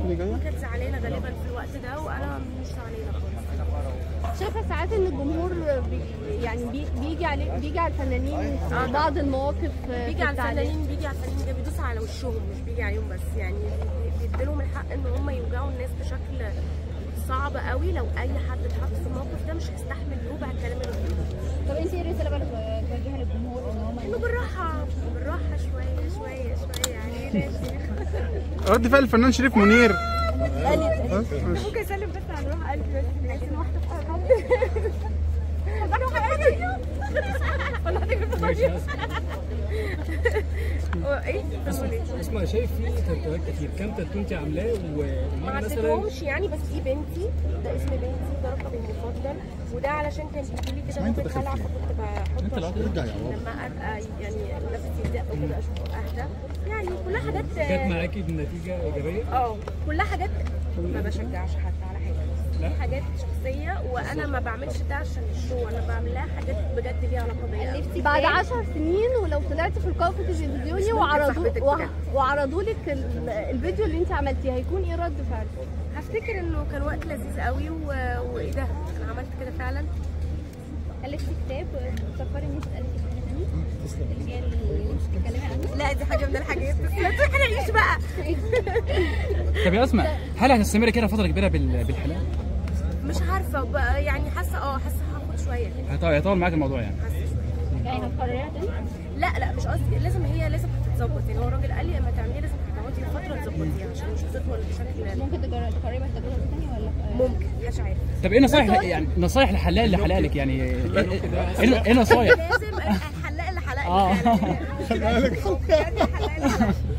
اللي جايه كانت زعلانه غالبا في الوقت ده وانا مش زعلانه خالص شايفه ساعات ان الجمهور بي يعني بي بيجي عليه بيجي على الفنانين في بعض المواقف في بيجي على التعليق. الفنانين بيجي على الفنانين ده بيدوس على وشهم مش بيجي عليهم بس يعني بيديلهم الحق ان هم يوجعوا الناس بشكل صعب قوي لو اي حد اتحط في الموقف ده مش هيستحمل ربع الكلام اللي بيقوله طب انت ايه الرساله بقى اللي توجهها للجمهور ان هم انه بالراحه بالراحه شويه شويه شويه يعني يا شيخ رد فعل الفنان شريف منير ممكن اسلم بس على روح قلبي بس لازم واحده في حد روح قلبي والله هتجيب ايه؟ بتقول ايه؟ اسمع شايف في تاتوهات كتير كام تاتو انت عاملاه ما ومين مثلا عدتهمش يعني بس دي بنتي ده اسم بنتي ده رقمي المفضل وده علشان كان بيجي لي كده ممكن خلع فكنت بحطه عشان لما ابقى يعني نفسي يضيق وكده اشوفه اهدى يعني كلها حاجات جت معاكي بنتيجه ايجابيه اه كلها حاجات ما بشجعش حد على حاجه بس دي حاجات شخصيه وانا ما بعملش ده عشان الشو انا بعملها حاجات بجد ليها علاقه بيا بعد 10 سنين ولو طلعتي في اللقاء التلفزيوني وعرضوا صاحبتك وع- بجد. وعرضوا لك ال- الفيديو اللي انت عملتيه هيكون ايه رد فعلك؟ هفتكر انه كان وقت لذيذ قوي و... وايه ده انا عملت كده فعلا الفتي كتاب بتفكري ان انت تالفي حاجه ثانيه اللي هي اللي انت بتتكلمي عنها لا دي حاجه من الحاجات بس ما تحرقيش بقى طب يا اسماء هل هتستمري كده فتره كبيره بال- بالحلال؟ مش عارفه بقى يعني حاسه اه حاسه هاخد شويه كده هيطول هيطول معاك الموضوع يعني حاسه شويه يعني هتكرريها تاني لا لا مش قصدي لازم هي لازم هتتظبط يعني هو الراجل قال لي اما تعمليه لازم هتقعدي فتره تظبطيها عشان مش هتطول بشكل ممكن تجر- تكرري بقى التجربه دي تاني ولا ممكن مش عارف طب ايه نصايح يعني نصايح الحلاق اللي حلق لك يعني ايه ايه إيه نصايح؟ لازم الحلاق اللي حلق لي اه فعلا. بجد الحلاق اللي حلق لي.